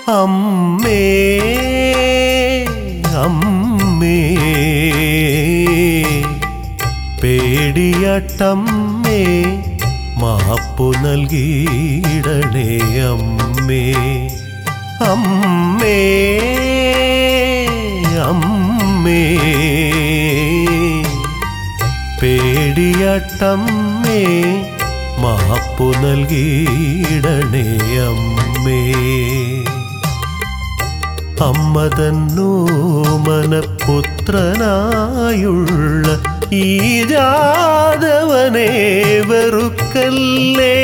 അമ്മേ അമ്മേ പേടിയട്ടമ്മേ മാപ്പു നൽകിയിടണേ അമ്മേ അമ്മേ അമ്മേ പേടിയട്ടമ്മേ മാപ്പു നൽകിയിടണേ അമ്മേ അമ്മതന്നോ മനപുത്രനായുള്ള ഈ ജാതവനെ വെറുക്കല്ലേ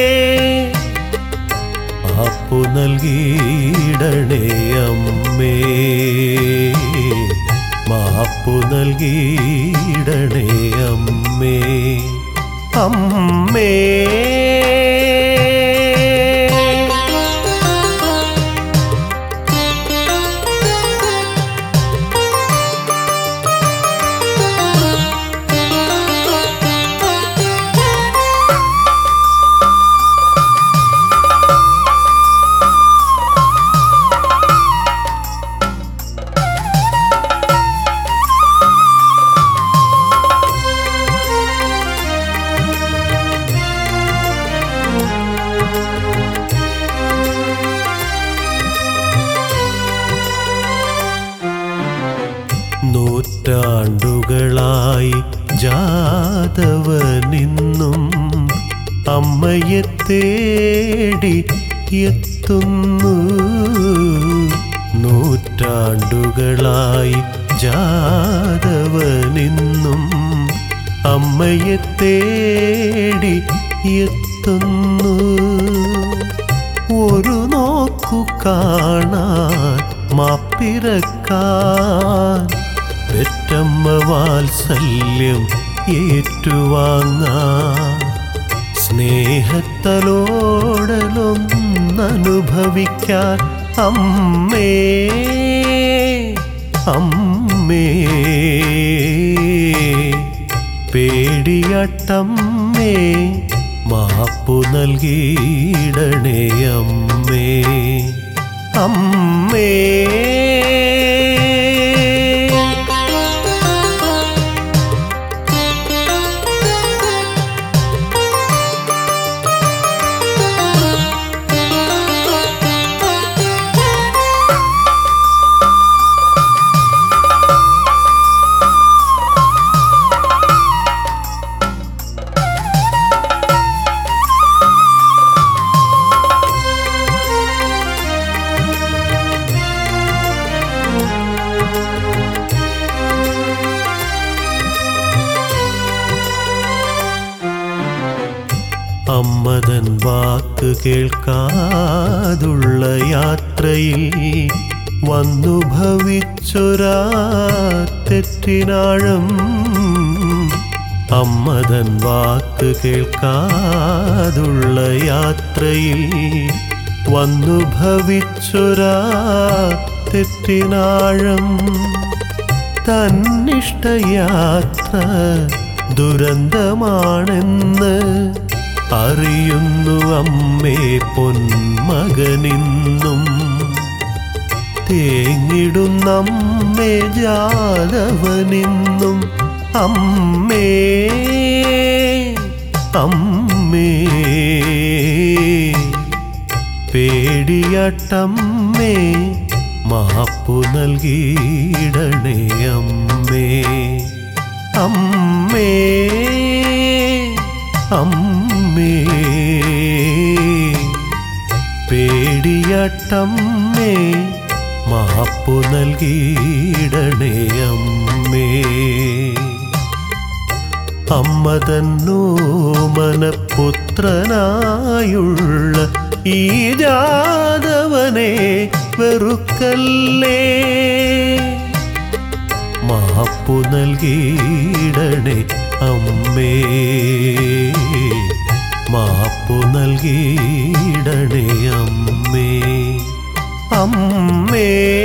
മാപ്പു നൽകിയിടണേ അമ്മേ മാപ്പു നൽകിയിടണേ അമ്മേ അമ്മേ നൂറ്റാണ്ടുകളായി ജാതവനിന്നും അമ്മയെ തേടി എത്തുന്നു നൂറ്റാണ്ടുകളായി ജാതവനിന്നും അമ്മയെ തേടി എത്തുന്നു ഒരു നോക്കു കാണാൻ മാപ്പിരക്കാൻ പെറ്റമ്മ വാത്സല്യം ഏറ്റുവാങ്ങാൻ സ്നേഹത്തലോടലൊന്നനുഭവിക്കാൻ അമ്മേ അമ്മേ പേടിയട്ടമ്മേ മാപ്പു നൽകിയിടണേ അമ്മേ അമ്മേ അമ്മതൻ വാക്ക് കേൾക്കാതുള്ള യാത്രയിൽ വന്നു ഭവിച്ചൊരാ തെറ്റിനാഴം അമ്മതൻ വാക്ക് കേൾക്കാതുള്ള യാത്രയിൽ വന്നു ഭവിച്ചൊരാ തെറ്റിനാഴം തന്നിഷ്ടയാത്ര ദുരന്തമാണെന്ന് അറിയുന്നു അമ്മേ പൊന്മകനിന്നും തേങ്ങിടുന്നമ്മേ ജാതവനിന്നും അമ്മേ അമ്മേ പേടിയട്ടമ്മേ മാപ്പു നൽകിയിടണേ അമ്മേ അമ്മേ അമ്മേ പേടിയട്ടമ്മേ മാപ്പു നൽകിയിടണേ അമ്മേ അമ്മതന്നോ മനപുത്രനായുള്ള ഈ ജാതവനെ വെറുക്കല്ലേ മാപ്പു നൽകിയിടണേ അമ്മേ മാപ്പു നൽകിയിടണേ അമ്മേ അമ്മേ